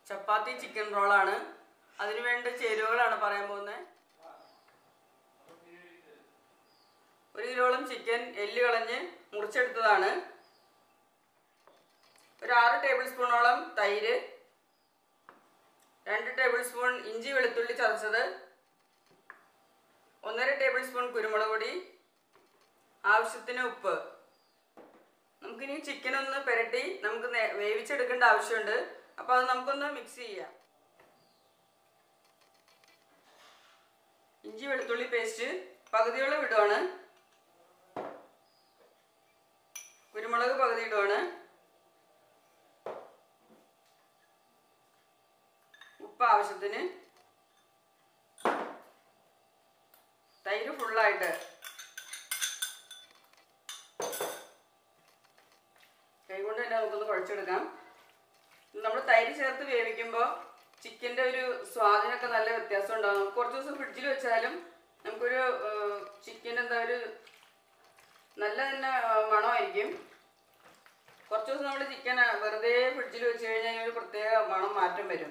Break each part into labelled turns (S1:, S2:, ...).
S1: ചപ്പാത്തി chicken റോളാണ് അതിനു വേണ്ട ചേരുവകളാണ് പറയാൻ പോകുന്നത് ഒരു കിലോളം ചിക്കൻ എല്ല് കളഞ്ഞ് മുറിച്ചെടുത്തതാണ് ഒരു ആറ് ടേബിൾ സ്പൂണോളം തൈര് രണ്ട് ടേബിൾ സ്പൂൺ ഇഞ്ചി വെളുത്തുള്ളി ചതച്ചത് ഒന്നര ടേബിൾ സ്പൂൺ കുരുമുളക് പൊടി ആവശ്യത്തിന് ഉപ്പ് നമുക്കിനി ചിക്കൻ ഒന്ന് പുരട്ടി നമുക്ക് നേ- വേവിച്ചെടുക്കേണ്ട ആവശ്യമുണ്ട് അപ്പോൾ അത് നമുക്കൊന്ന് മിക്സ് ചെയ്യാം ഇഞ്ചി വെളുത്തുള്ളി പേസ്റ്റ് പകുതിയോളം ഇടുവാണ് കുരുമുളക് പകുതി ഇടുവാണ് ഉപ്പ് ആവശ്യത്തിന് തൈര് ഫുള്ളായിട്ട് കൈകൊണ്ട് തന്നെ നമുക്കൊന്ന് കുഴച്ചെടുക്കാം നമ്മൾ തൈര് ചേർത്ത് വേവിക്കുമ്പോൾ ചിക്കൻ്റെ ഒരു സ്വാദിനൊക്കെ നല്ല വ്യത്യാസം ഉണ്ടാകും നമുക്ക് കുറച്ച് ദിവസം ഫ്രിഡ്ജിൽ വെച്ചാലും നമുക്കൊരു ചിക്കൻ എന്താ ഒരു നല്ല തന്നെ ആ, മണമായിരിക്കും കുറച്ച് ദിവസം നമ്മൾ ചിക്കൻ വെറുതെ ഫ്രിഡ്ജിൽ വെച്ച് കഴിഞ്ഞാൽ അതിനൊരു പ്രത്യേക മണം മാറ്റം വരും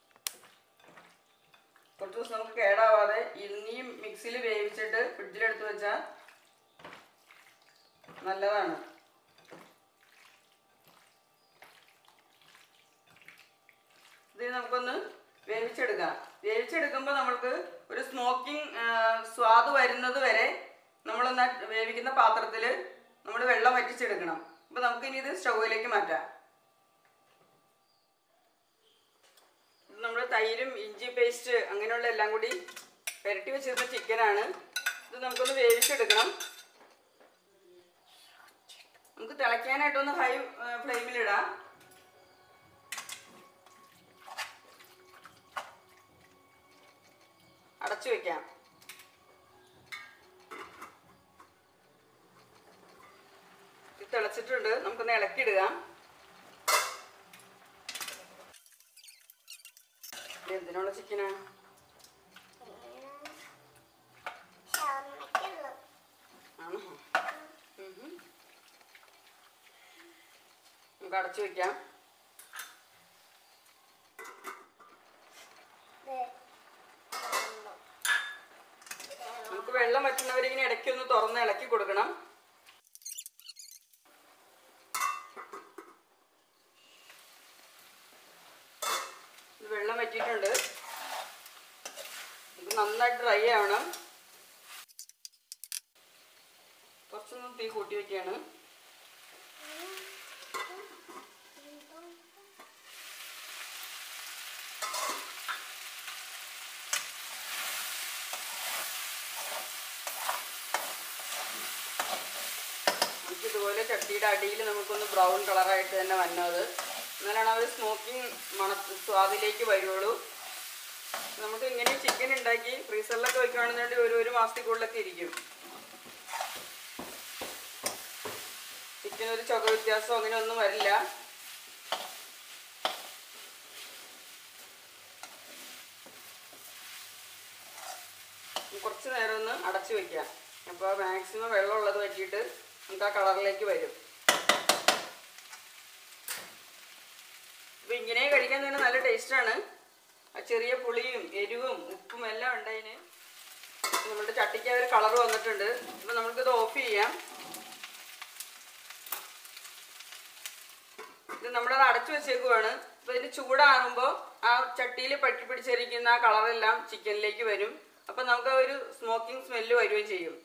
S1: കുറച്ച് ദിവസം നമുക്ക് കേടാവാതെ ഇനി മിക്സിയിൽ വേവിച്ചിട്ട് ഫ്രിഡ്ജിലെടുത്ത് വെച്ചാൽ നല്ലതാണ് ഇത് നമുക്കൊന്ന് വേവിച്ചെടുക്കാം വേവിച്ചെടുക്കുമ്പോൾ നമ്മൾക്ക് ഒരു സ്മോക്കിംഗ് സ്വാദ് വരുന്നത് വരെ നമ്മളൊന്ന് വേവിക്കുന്ന പാത്രത്തിൽ നമ്മൾ വെള്ളം വറ്റിച്ചെടുക്കണം അപ്പോൾ നമുക്കിനി ഇത് സ്റ്റൗവിലേക്ക് മാറ്റാം ഇത് നമ്മൾ തൈരും ഇഞ്ചി പേസ്റ്റ് അങ്ങനെയുള്ള എല്ലാം കൂടി പുരട്ടി വെച്ചിരുന്ന ചിക്കനാണ് ഇത് നമുക്കൊന്ന് വേവിച്ചെടുക്കണം നമുക്ക് തിളയ്ക്കാനായിട്ടൊന്ന് ഹൈ ഫ്ലെയിമിലിടാം അടച്ചു വെക്കാം ഇത് തിളച്ചിട്ടുണ്ട് നമുക്കൊന്ന് ഇളക്കിയിടുക ഇത് എന്തിനുള്ള ചിക്കനാണ് ആണോ ഉം ഹും. നമുക്ക് അടച്ചു വെക്കാം നമുക്ക് വെള്ളം വറ്റുന്നവരിങ്ങനെ ഇടയ്ക്ക് ഒന്ന് തുറന്ന് ഇളക്കി കൊടുക്കണം ഇത് വെള്ളം വറ്റിയിട്ടുണ്ട് ഇത് നന്നായിട്ട് ഡ്രൈ ആവണം കുറച്ചൊന്ന് തീ കൂട്ടി വെക്കുകയാണ് നമുക്ക് ഇതുപോലെ ചട്ടിയുടെ അടിയിൽ നമുക്കൊന്ന് ബ്രൗൺ കളറായിട്ട് തന്നെ വന്നത് എന്നാലാണ് ആ ഒരു സ്മോക്കിംഗ് മണ സ്വാദിലേക്ക് വരുള്ളൂ നമുക്ക് ഇങ്ങനെ ചിക്കൻ ഉണ്ടാക്കി ഫ്രീസറിലൊക്കെ വെക്കുകയാണെന്നുണ്ടെങ്കിൽ ഒരു ഒരു മാസത്തിൽ കൂടുതലൊക്കെ ഇരിക്കും ചിക്കൻ ഒരു ചുക വ്യത്യാസം അങ്ങനെ ഒന്നും വരില്ല കുറച്ച് നേരം ഒന്ന് അടച്ചു വെക്കാം അപ്പോൾ മാക്സിമം വെള്ളമുള്ളത് പറ്റിയിട്ട് നമുക്ക് ആ കളറിലേക്ക് വരും അപ്പോൾ ഇങ്ങനെ കഴിക്കാൻ തന്നെ നല്ല ടേസ്റ്റാണ് ആ ചെറിയ പുളിയും എരിവും ഉപ്പും എല്ലാം ഉണ്ട് അതിന് നമ്മുടെ ചട്ടിക്ക് ആ ഒരു കളർ വന്നിട്ടുണ്ട് അപ്പോൾ നമുക്കിത് ഓഫ് ചെയ്യാം ഇത് നമ്മളത് അടച്ചു വെച്ചേക്കുവാണ് അപ്പോൾ ഇതിന് ചൂടാകുമ്പോൾ ആ ചട്ടിയിൽ പറ്റി പിടിച്ചിരിക്കുന്ന ആ കളറെല്ലാം ചിക്കനിലേക്ക് വരും അപ്പം നമുക്ക് ആ ഒരു സ്മോക്കിംഗ് സ്മെല്ല് വരികയും ചെയ്യും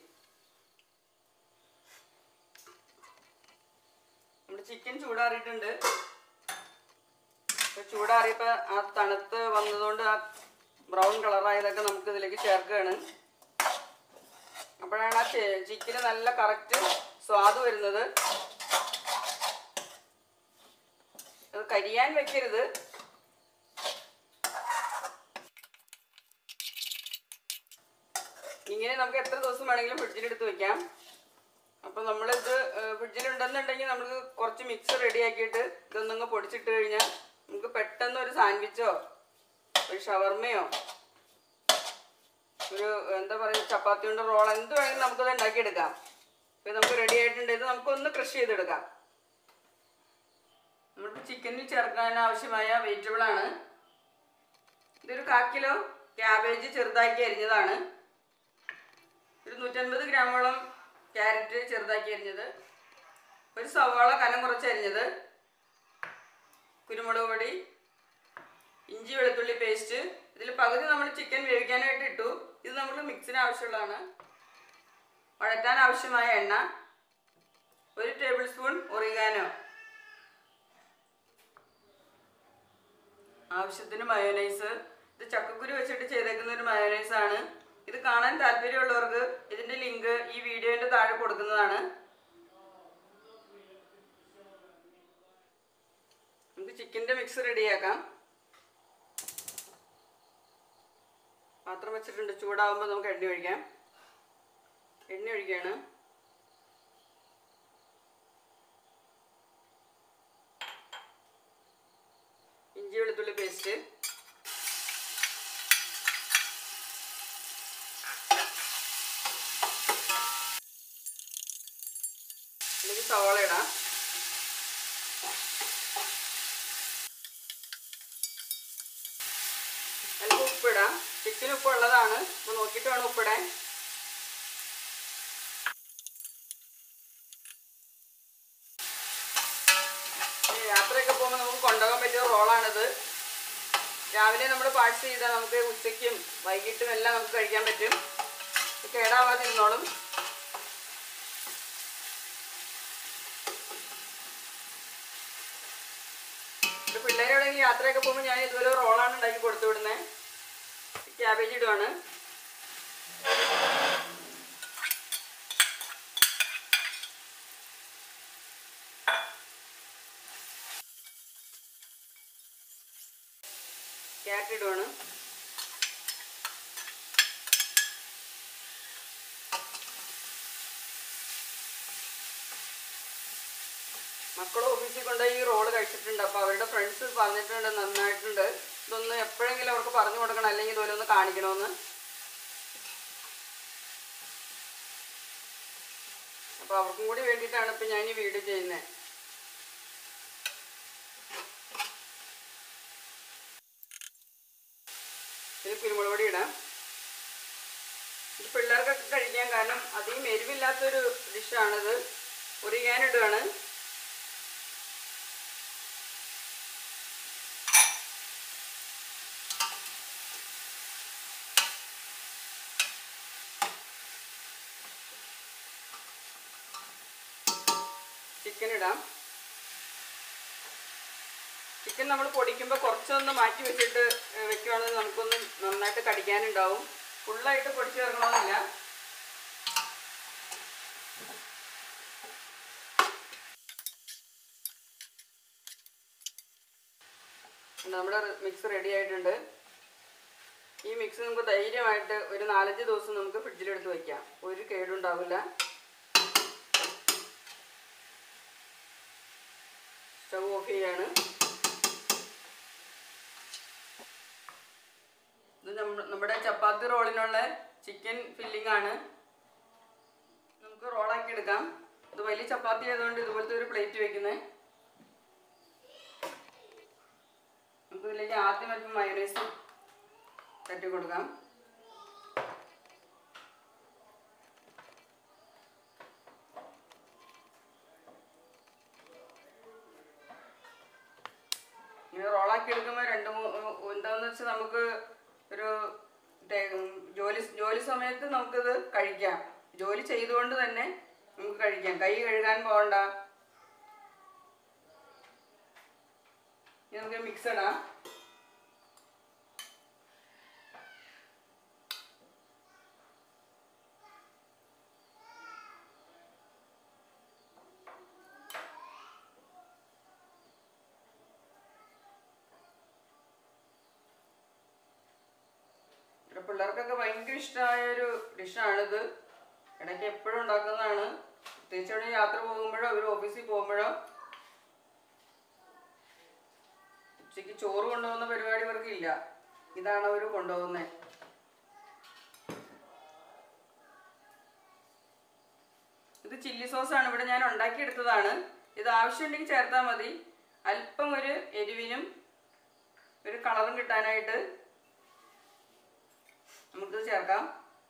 S1: നമ്മുടെ ചിക്കൻ ചൂടാറിയിട്ടുണ്ട് അപ്പോൾ ചൂടാറിയപ്പോൾ ആ തണുത്ത് വന്നതുകൊണ്ട് ആ ബ്രൗൺ കളറായതൊക്കെ നമുക്ക് ഇതിലേക്ക് ചേർക്കുകയാണ് അപ്പോഴാണ് ആ ചിക്കന് നല്ല കറക്റ്റ് സ്വാദ് വരുന്നത് അത് കരിയാൻ വെക്കരുത് ഇങ്ങനെ നമുക്ക് എത്ര ദിവസം വേണമെങ്കിലും ഫ്രിഡ്ജിലെടുത്ത് വെക്കാം അപ്പോൾ നമ്മളിത് ഫ്രിഡ്ജിലുണ്ടെന്നുണ്ടെങ്കിൽ നമുക്ക് കുറച്ച് മിക്സ് റെഡിയാക്കിയിട്ട് ഇതൊന്നങ്ങ് പൊടിച്ചിട്ട് കഴിഞ്ഞാൽ നമുക്ക് പെട്ടെന്ന് ഒരു സാൻഡ്വിച്ചോ ഒരു ഷവർമയോ ഒരു എന്താ പറയുക ചപ്പാത്തി കൊണ്ട് റോൾ എന്ത് വേണമെങ്കിലും നമുക്കത് ഉണ്ടാക്കിയെടുക്കാം അപ്പോൾ നമുക്ക് റെഡി ആയിട്ടുണ്ട് ഇത് നമുക്കൊന്ന് ക്രഷ് ചെയ്തെടുക്കാം നമുക്ക് ചിക്കനിൽ ചേർക്കാൻ ആവശ്യമായ വെജിറ്റബിൾ ആണ് ഇതൊരു കാ കിലോ ക്യാബേജ് ചെറുതാക്കി അരിഞ്ഞതാണ് ഒരു നൂറ്റൻപത് ഗ്രാമോളം ക്യാരറ്റ് ചെറുതാക്കി അരിഞ്ഞത് ഒരു സവാള കനം കുറച്ച് അരിഞ്ഞത് കുരുമുളക് പൊടി ഇഞ്ചി വെളുത്തുള്ളി പേസ്റ്റ് ഇതിൽ പകുതി നമ്മൾ ചിക്കൻ വേവിക്കാനായിട്ട് ഇട്ടു ഇത് നമുക്ക് മിക്സിന് ആവശ്യമുള്ളതാണ് വഴറ്റാൻ ആവശ്യമായ എണ്ണ ഒരു ടേബിൾ സ്പൂൺ ഒറിഗാനോ ആവശ്യത്തിന് മയോനൈസ് ഇത് ചക്കക്കുരു വെച്ചിട്ട് ചെയ്തേക്കുന്ന ഒരു മയോനൈസ് ആണ് ഇത് കാണാൻ താല്പര്യമുള്ളവർക്ക് ഇതിന്റെ ലിങ്ക് ഈ വീഡിയോന്റെ താഴെ കൊടുക്കുന്നതാണ് നമുക്ക് ചിക്കൻ്റെ മിക്സ് റെഡിയാക്കാം പാത്രം വെച്ചിട്ടുണ്ട് ചൂടാവുമ്പോൾ നമുക്ക് എണ്ണ ഒഴിക്കാം എണ്ണ ഒഴിക്കുകയാണ് ഇഞ്ചി വെളുത്തുള്ളി പേസ്റ്റ് ഇതിലേക്ക് സവാള ഇടാം അതിലേക്ക് ഉപ്പിടാം ചിക്കൻ ഉപ്പ് ഉള്ളതാണ് അപ്പോൾ നോക്കിയിട്ട് വേണം ഉപ്പിടാൻ ഈ യാത്രയൊക്കെ പോകുമ്പോൾ നമുക്ക് കൊണ്ടുപോകാൻ പറ്റിയ റോളാണിത് രാവിലെ നമ്മൾ പാഴ്സ് ചെയ്താൽ നമുക്ക് ഉച്ചയ്ക്കും വൈകിട്ടും എല്ലാം നമുക്ക് കഴിക്കാൻ പറ്റും ഇത് കേടാവാതിരുന്നോളും ഇത് പിള്ളേരെ എവിടെയെങ്കിലും യാത്രയൊക്കെ പോകുമ്പോൾ ഞാൻ ഇതുപോലെ റോളാണ് ഉണ്ടാക്കി കൊടുത്തു വിടുന്നത് ക്യാബേജ് ഇടുവാണ് ക്യാരറ്റ് ഇടുവാണ് മക്കൾ ഓഫീസിൽ കൊണ്ടുപോയി ഈ റോള് കഴിച്ചിട്ടുണ്ട് അപ്പോൾ അവരുടെ ഫ്രണ്ട്സ് പറഞ്ഞിട്ടുണ്ട് നന്നായിട്ടുണ്ട് ഇതൊന്ന് എപ്പോഴെങ്കിലും അവർക്ക് പറഞ്ഞു കൊടുക്കണം അല്ലെങ്കിൽ ഇതുപോലെ ഒന്ന് കാണിക്കണമെന്ന് അപ്പോൾ അവർക്കും കൂടി വേണ്ടിയിട്ടാണ് ഇപ്പം ഞാൻ ഈ വീഡിയോ ചെയ്യുന്നത് ഇത് കുരുമുളക് പൊടി ഇടാം ഇത് പിള്ളേർക്കൊക്കെ കഴിക്കാൻ കാരണം അധികം എരിവില്ലാത്തൊരു ഡിഷാണിത് ഉരുകാനിടുകയാണ് ചിക്കൻ ഇടാം ചിക്കൻ നമ്മൾ പൊടിക്കുമ്പോൾ കുറച്ചൊന്ന് മാറ്റി വെച്ചിട്ട് ഏഹ്, വെക്കുവാണെങ്കിൽ നമുക്കൊന്ന് നന്നായിട്ട് കടിക്കാനുണ്ടാവും ഫുള്ളായിട്ട് പൊടിച്ച് ചേർക്കണമെന്നില്ല നമ്മുടെ മിക്സ് റെഡി ആയിട്ടുണ്ട് ഈ മിക്സ് നമുക്ക് ധൈര്യമായിട്ട് ഒരു നാലഞ്ച് ദിവസം നമുക്ക് ഫ്രിഡ്ജിലെടുത്ത് വയ്ക്കാം ഒരു കേടുണ്ടാവില്ല സ്റ്റൗ ഓഫ് ചെയ്യാണ് ഇത് നമ്മ- നമ്മുടെ ചപ്പാത്തി റോളിനുള്ള ചിക്കൻ ഫില്ലിംഗ് ആണ് നമുക്ക് റോളാക്കി എടുക്കാം ഇത് വലിയ ചപ്പാത്തി ആയതുകൊണ്ട് ഇതുപോലത്തെ ഒരു പ്ലേറ്റ് വെക്കുന്നത് നമുക്ക് ഇതിലേക്ക് ആദ്യം അല്പം മയോനൈസ് തട്ടി കൊടുക്കാം ഇങ്ങനെ റോളാക്കി എടുക്കുമ്പോൾ രണ്ട് മൂന്ന് എന്താണെന്ന് വെച്ചാൽ നമുക്ക് ഒരു ടേ- ജോലി ജോലി സമയത്ത് നമുക്കിത് കഴിക്കാം ജോലി ചെയ്തുകൊണ്ട് തന്നെ നമുക്ക് കഴിക്കാം കൈ കഴുകാൻ പോകണ്ട ഇനി നമുക്ക് മിക്സ് ഇടാം ഇവിടെ പിള്ളേർക്കൊക്കെ ഭയങ്കര ഇഷ്ടമായ ഒരു ഡിഷാണിത് ഇടയ്ക്ക് എപ്പോഴും ഉണ്ടാക്കുന്നതാണ് പ്രത്യേകിച്ച് ഇവിടെ യാത്ര പോകുമ്പോഴോ അവർ ഓഫീസിൽ പോകുമ്പോഴോ ഉച്ചയ്ക്ക് ചോറ് കൊണ്ടുപോകുന്ന പരിപാടി ഇവർക്ക് ഇല്ല ഇതാണ് അവർ കൊണ്ടുപോകുന്നത് ഇത് ചില്ലി സോസാണ് ഇവിടെ ഞാൻ ഉണ്ടാക്കിയെടുത്തതാണ് ഇത് ആവശ്യമുണ്ടെങ്കിൽ ചേർത്താൽ മതി അല്പം ഒരു എരിവിനും ഒരു കളറും കിട്ടാനായിട്ട് നമുക്കിത് ചേർക്കാം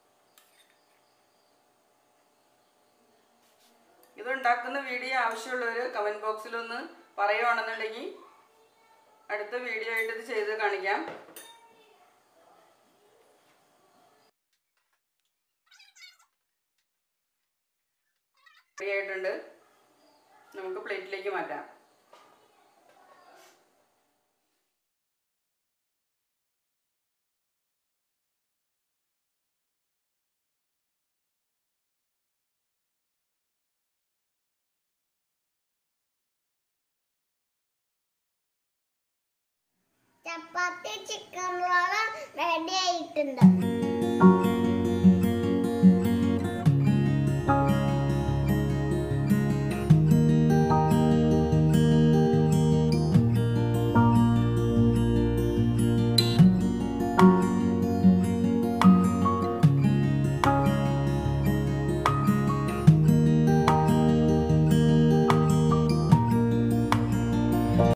S1: ഇത് ഉണ്ടാക്കുന്ന വീഡിയോ ആവശ്യമുള്ളവർ കമൻറ്റ് ബോക്സിലൊന്ന് പറയുവാണെന്നുണ്ടെങ്കിൽ അടുത്ത വീഡിയോ ആയിട്ട് ഇത് ചെയ്ത് കാണിക്കാം റെഡി ആയിട്ടുണ്ട് നമുക്ക് പ്ലേറ്റിലേക്ക് മാറ്റാം
S2: ചപ്പാത്തി ചിക്കൻ റോള് റെഡി ആയിട്ടുണ്ട്